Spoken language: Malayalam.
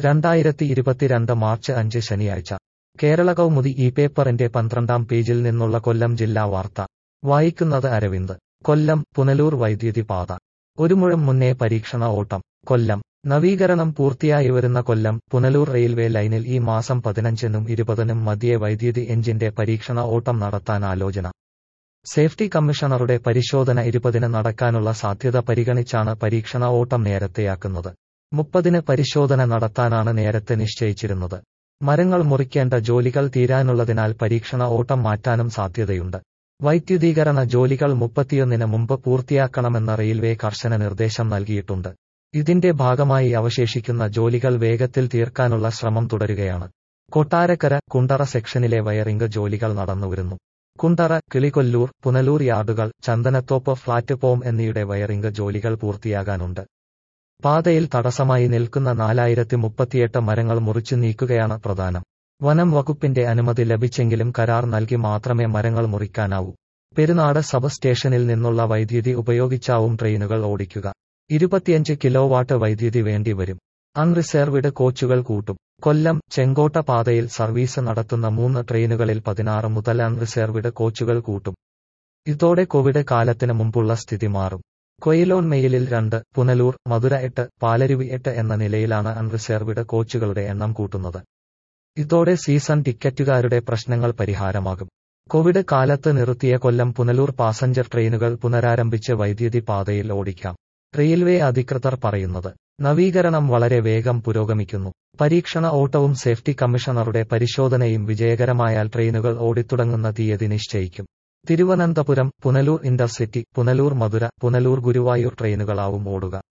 രണ്ടായിരത്തി ഇരുപത്തിരണ്ട് മാർച്ച് അഞ്ച് ശനിയാഴ്ച കേരള കൗമുദി ഈ പേപ്പറിന്റെ പന്ത്രണ്ടാം പേജിൽ നിന്നുള്ള കൊല്ലം ജില്ലാ വാർത്ത വായിക്കുന്നത് അരവിന്ദ് കൊല്ലം പുനലൂർ വൈദ്യുതി പാത ഒരു മുഴം മുന്നേ പരീക്ഷണ ഓട്ടം കൊല്ലം നവീകരണം പൂർത്തിയായി വരുന്ന കൊല്ലം പുനലൂർ റെയിൽവേ ലൈനിൽ ഈ മാസം പതിനഞ്ചിനും ഇരുപതിനും മധ്യേ വൈദ്യുതി എഞ്ചിന്റെ പരീക്ഷണ ഓട്ടം നടത്താൻ ആലോചന സേഫ്റ്റി കമ്മീഷണറുടെ പരിശോധന ഇരുപതിന് നടക്കാനുള്ള സാധ്യത പരിഗണിച്ചാണ് പരീക്ഷണ ഓട്ടം നേരത്തെയാക്കുന്നത് മുപ്പതിന് പരിശോധന നടത്താനാണ് നേരത്തെ നിശ്ചയിച്ചിരുന്നത് മരങ്ങൾ മുറിക്കേണ്ട ജോലികൾ തീരാനുള്ളതിനാൽ പരീക്ഷണ ഓട്ടം മാറ്റാനും സാധ്യതയുണ്ട് വൈദ്യുതീകരണ ജോലികൾ മുപ്പത്തിയൊന്നിന് മുമ്പ് പൂർത്തിയാക്കണമെന്ന റെയിൽവേ കർശന നിർദ്ദേശം നൽകിയിട്ടുണ്ട് ഇതിന്റെ ഭാഗമായി അവശേഷിക്കുന്ന ജോലികൾ വേഗത്തിൽ തീർക്കാനുള്ള ശ്രമം തുടരുകയാണ് കൊട്ടാരക്കര കുണ്ടറ സെക്ഷനിലെ വയറിംഗ് ജോലികൾ നടന്നുവരുന്നു കുണ്ടറ കിളികൊല്ലൂർ പുനലൂർ യാർഡുകൾ ചന്ദനത്തോപ്പ് പ്ലാറ്റ്ഫോം എന്നിവയുടെ വയറിംഗ് ജോലികൾ പൂർത്തിയാകാനുണ്ട് പാതയിൽ തടസ്സമായി നിൽക്കുന്ന നാലായിരത്തി മുപ്പത്തിയെട്ട് മരങ്ങൾ മുറിച്ചു നീക്കുകയാണ് പ്രധാനം വനം വകുപ്പിന്റെ അനുമതി ലഭിച്ചെങ്കിലും കരാർ നൽകി മാത്രമേ മരങ്ങൾ മുറിക്കാനാവൂ പെരുനാട് സബ് സ്റ്റേഷനിൽ നിന്നുള്ള വൈദ്യുതി ഉപയോഗിച്ചാവും ട്രെയിനുകൾ ഓടിക്കുക ഇരുപത്തിയഞ്ച് കിലോവാട്ട് വൈദ്യുതി വേണ്ടിവരും അൺറിസർവ്ഡ് കോച്ചുകൾ കൂട്ടും കൊല്ലം ചെങ്കോട്ട പാതയിൽ സർവീസ് നടത്തുന്ന മൂന്ന് ട്രെയിനുകളിൽ പതിനാറ് മുതൽ അൺറിസർവ്ഡ് കോച്ചുകൾ കൂട്ടും ഇതോടെ കോവിഡ് കാലത്തിന് മുമ്പുള്ള സ്ഥിതി മാറും കൊയിലോൺ മെയിലിൽ രണ്ട് പുനലൂർ മധുര എട്ട് പാലരുവി എട്ട് എന്ന നിലയിലാണ് അൺറിസർവ്ഡ് കോച്ചുകളുടെ എണ്ണം കൂട്ടുന്നത് ഇതോടെ സീസൺ ടിക്കറ്റുകാരുടെ പ്രശ്നങ്ങൾ പരിഹാരമാകും കോവിഡ് കാലത്ത് നിർത്തിയ കൊല്ലം പുനലൂർ പാസഞ്ചർ ട്രെയിനുകൾ പുനരാരംഭിച്ച് വൈദ്യുതി പാതയിൽ ഓടിക്കാം റെയിൽവേ അധികൃതർ പറയുന്നത് നവീകരണം വളരെ വേഗം പുരോഗമിക്കുന്നു പരീക്ഷണ ഓട്ടവും സേഫ്റ്റി കമ്മീഷണറുടെ പരിശോധനയും വിജയകരമായാൽ ട്രെയിനുകൾ ഓടിത്തുടങ്ങുന്ന തീയതി നിശ്ചയിക്കും തിരുവനന്തപുരം പുനലൂർ ഇന്റർസിറ്റി പുനലൂർ മധുര പുനലൂർ ഗുരുവായൂർ ട്രെയിനുകളാവും ഓടുക